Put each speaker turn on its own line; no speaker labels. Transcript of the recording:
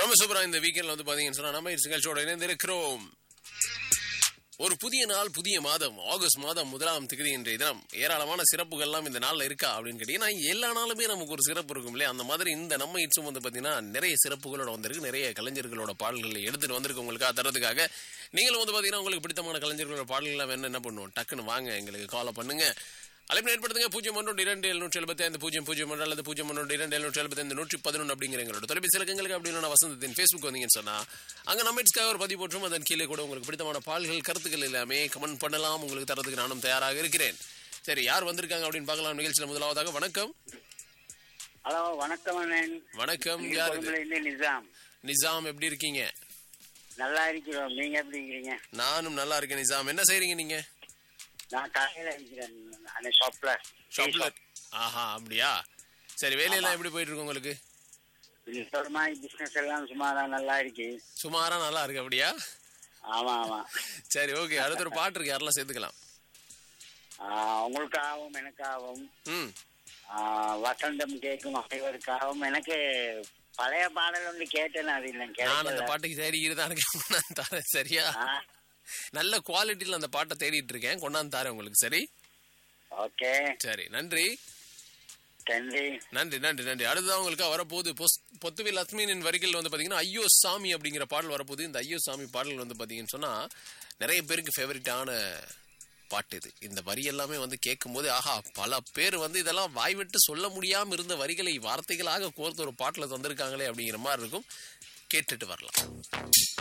ரொம்ப சூப்பரா இந்த வீக்கெண்ட்ல வந்து பாத்தீங்கன்னு சொன்னா நம்ம நிகழ்ச்சியோட இணைந்து இருக்கிறோம் ஒரு புதிய நாள் புதிய மாதம் ஆகஸ்ட் மாதம் முதலாம் திகதி இன்றைய தினம் ஏராளமான சிறப்புகள்லாம் இந்த நாள்ல இருக்கா அப்படின்னு கேட்டீங்கன்னா எல்லா நாளுமே நமக்கு ஒரு சிறப்பு இருக்கும் இல்லையா அந்த மாதிரி இந்த நம்ம இட்ஸும் வந்து பாத்தீங்கன்னா நிறைய சிறப்புகளோட வந்திருக்கு நிறைய கலைஞர்களோட பாடல்களை எடுத்துட்டு வந்திருக்கு உங்களுக்காக தரதுக்காக நீங்களும் வந்து பாத்தீங்கன்னா உங்களுக்கு பிடித்தமான கலைஞர்களோட பாடல்கள் வேணும் என்ன பண்ணுவோம் டக்குன்னு வாங்க எங்களுக்கு காலை பண்ணுங்க அழைப்பு ஏற்படுத்துங்க பூஜ்ஜியம் ஒன்று இரண்டு எழுநூற்றி எழுபத்தி ஐந்து பூஜ்ஜியம் பூஜ்ஜியம் ஒன்று அல்லது பூஜ்ஜியம் ஒன்று இரண்டு எழுநூற்றி எழுபத்தி ஐந்து நூற்றி பதினொன்று அப்படிங்கிற எங்களோட தொலைபேசி இலக்கங்களுக்கு அப்படி இல்லைனா வசந்தத்தின் ஃபேஸ்புக் வந்தீங்கன்னு சொன்னா அங்க நம்மட்ஸ்க்காக ஒரு பதிவு போற்றும் அதன் கீழே கூட உங்களுக்கு பிடித்தமான பால்கள் கருத்துக்கள் எல்லாமே கமெண்ட் பண்ணலாம் உங்களுக்கு தரதுக்கு நானும் தயாராக இருக்கிறேன் சரி யார் வந்திருக்காங்க அப்படின்னு பார்க்கலாம் நிகழ்ச்சியில் முதலாவதாக வணக்கம்
ஹலோ வணக்கம் அண்ணன்
வணக்கம் யார் இது?
இருந்து நிசாம்
நிசாம் எப்படி இருக்கீங்க
நல்லா இருக்கிறோம் நீங்க எப்படி இருக்கிறீங்க
நானும் நல்லா இருக்கேன் நிசாம் என்ன செய்றீங்க நீங்க
நான் கடையில இருக்கிறேன் அந்த ஷாப்ல
ஷாப்ல ஆஹா அப்படியா சரி வேலையெல்லாம் எப்படி போயிட்டு இருக்கு உங்களுக்கு
ஒரு மாதிரி பிசினஸ் எல்லாம் சுமாரா நல்லா இருக்கு
சுமாரா நல்லா இருக்கு அப்படியா
ஆமா ஆமா
சரி ஓகே அடுத்த ஒரு பாட்டு இருக்கு யாரெல்லாம் சேர்த்துக்கலாம்
ஆஹ் உங்களுக்காகவும் எனக்காகவும்
ம்
ஆஹ் வசந்தம் கேட்கும் அனைவருக்காகவும் எனக்கு பழைய பாடல் ஒன்று கேட்டேன் அது இல்லை
நான் அந்த
கேட்கல
பாட்டுக்கு தேடிக்கிட்டு தான் இருக்கேன் கொண்டாந்து தரேன் சரியா
ஆஹ்
நல்ல குவாலிட்டியில் அந்த பாட்டை தேடிட்டு இருக்கேன் கொண்டாந்து தரேன் உங்களுக்கு சரி
ஓகே
சரி நன்றி
நன்றி
நன்றி நன்றி நன்றி அடுத்ததான் உங்களுக்கு வரப்போகுது பொஸ் பொத்துவில் லட்சுமியின் வரிகள் வந்து பார்த்தீங்கன்னா ஐயோ சாமி அப்படிங்கிற பாடல் வரப்போகுது இந்த ஐயோ சாமி பாடல் வந்து பார்த்தீங்கன்னு சொன்னால் நிறைய பேருக்கு ஃபேவரட்டான பாட்டு இது இந்த வரி எல்லாமே வந்து கேட்கும்போது ஆஹா பல பேர் வந்து இதெல்லாம் வாய் விட்டு சொல்ல முடியாமல் இருந்த வரிகளை வார்த்தைகளாக கோர்த்து ஒரு பாட்டில் தந்திருக்காங்களே அப்படிங்கிற மாதிரி இருக்கும் கேட்டுட்டு வரலாம்